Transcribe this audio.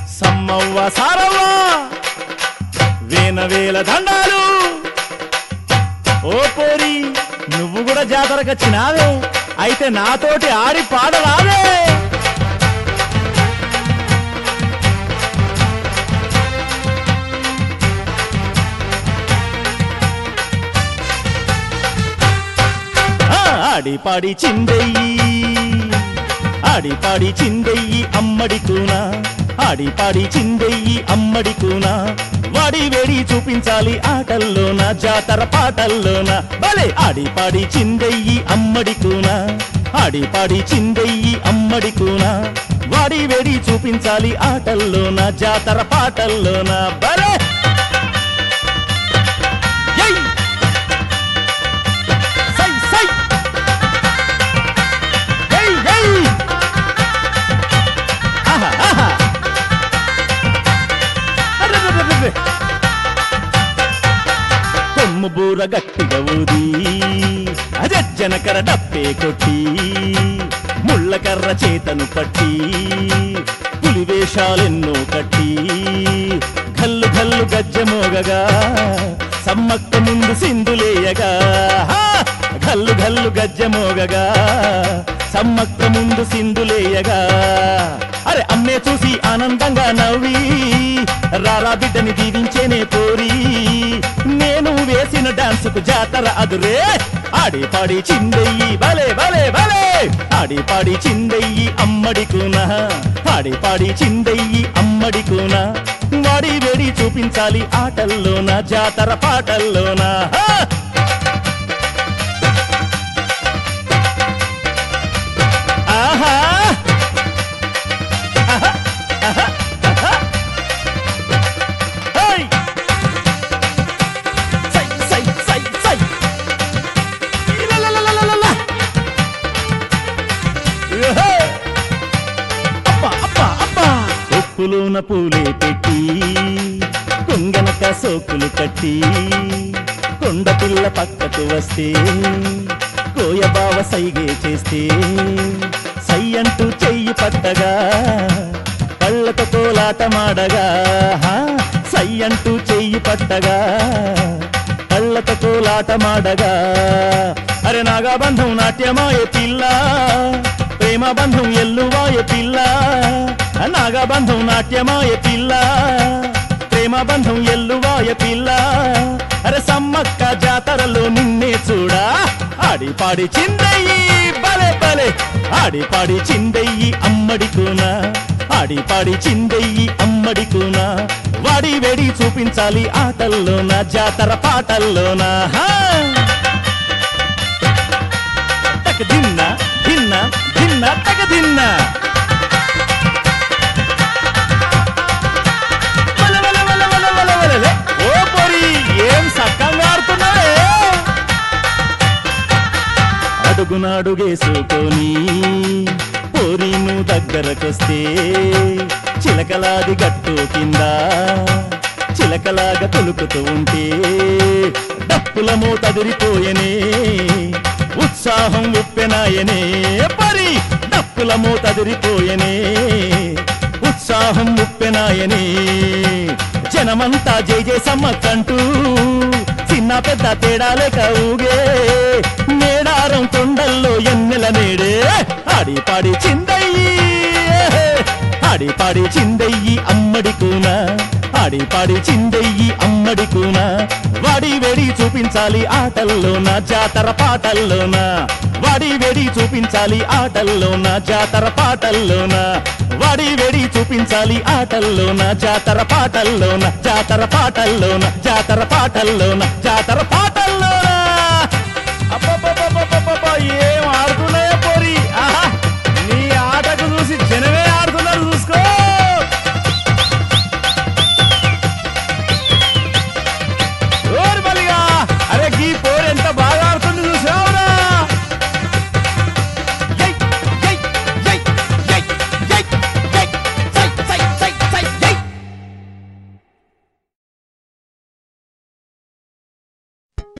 సమ్మవ్వ సారవ్వ వేన వేల దండాలు ఓ పోరి నువ్వు కూడా జాతరకు వచ్చినావే అయితే నాతోటి ఆడి పాడరావే ఆ, ఆడి పాడి చిందెయ్యి ఆడి పాడి చిందెయ్యి అమ్మడి కూనా ఆడి పాడి చిందెయ్యి అమ్మడి కూనా వాడి వేడి చూపించాలి ఆటల్లోన జాతర పాటల్లోన భలే ఆడి పాడి చిందెయ్యి అమ్మడి కూనా ఆడి పాడి చిందెయ్యి అమ్మడి కూనా వాడి వేడి చూపించాలి ఆటల్లోన జాతర పాటల్లోన భలే యై! సై సై Hey, hey! ఆహా, ఆహా. అర్రర్రర్రర్ర. కొమ్ము బూర గట్టిగా ఊది అజజ్జనకర డప్పే కొట్టి ముళ్ళకర్ర చేతను పట్టి పులివేషాలెన్నో కట్టి గల్లు గల్లు గజ్జమోగగా సమ్మక్క ముందు సింధులేయగా హా! గల్లు గల్లు గజ్జమోగగా సమ్మక్క ముందు సింధులేయగా అరే అమ్మే చూసి ఆనందంగా నవ్వి రారా బిడ్డని దీవించేనే పోరి నేను వేసిన డాన్స్ కు జాతర అదురే ఆడి పాడి చిందెయ్యి భలే భలే భలే ఆడి పాడి చిందెయ్యి అమ్మడి కూన ఆడి పాడి చిందెయ్యి అమ్మడి కూన వాడి వేడి చూపించాలి ఆటల్లోన జాతర పాటల్లోన హా! ఆహా ఆహా! ఆహా! ఆహా! హై! సై సై సై సై ఇలలలలలలల! ఏహే! అబ్బా అబ్బా అబ్బా ఉప్పులోన పూలే పెట్టి కొంగనక సోకులు కట్టి కొండ పిల్ల పక్కకు వస్తే కోయబావ సైగే చేస్తే సై అంటూ చెయ్యి పట్టగా కళ్ళతో కోలాటమాడగా హా, సై అంటూ చెయ్యి పట్టగా కళ్ళతో కోలాటమాడగా అరే నాగబంధం నాట్యమాయ పిల్ల ప్రేమ బంధం ఎల్లువాయ పిల్ల నాగబంధం నాట్యమాయ పిల్ల ప్రేమ బంధం ఎల్లువాయ పిల్ల అరే సమ్మక్క జాతరలో నిన్నే చూడా ఆడి పాడి చిందయ్యి బలే బలే ఆడి పాడి చిందయ్యి అమ్మడి కూనా ఆడి పాడి చిందయ్యి అమ్మడి కూనా వాడి వేడి చూపించాలి ఆటల్లోన జాతర పాటల్లోన హా! తక దిన్న దిన్న దిన్న తక దిన్న వల వల వల వల వల వలలే. ఓ పొరి ఏం సక్కంగా ఆడుతున్నావే అడుగునాడుగేసుకొని పోరీను దగ్గరకొస్తే చిలకలాది గట్టు కింద చిలకలాగా తొలుకుతూ ఉంటే డప్పుల మూతదిరిపోయనే ఉత్సాహం ఉప్పెనాయనే పరి డప్పుల మూతదిరిపోయనే ఉత్సాహం ఉప్పెనాయనే జనమంతా జై జై సమ్మక్కంటూ చిన్న పెద్ద తేడాలేక ఊగే మేడారం కొండల్లో ఎన్నెల నేడే ఆడి పాడి చిందయ్యి ఆడి పాడి చిందయ్యి అమ్మడి కూన ఆడి పాడి చిందయ్యి అమ్మడి కూన వాడి వేడి చూపించాలి ఆటల్లోన జాతర పాటల్లోన వాడి వేడి చూపించాలి ఆటల్లోన జాతర పాటల్లోన వాడి వేడి చూపించాలి ఆటల్లోన జాతర పాటల్లోన జాతర పాటల్లోన జాతర పాటల్లోన జాతర పాట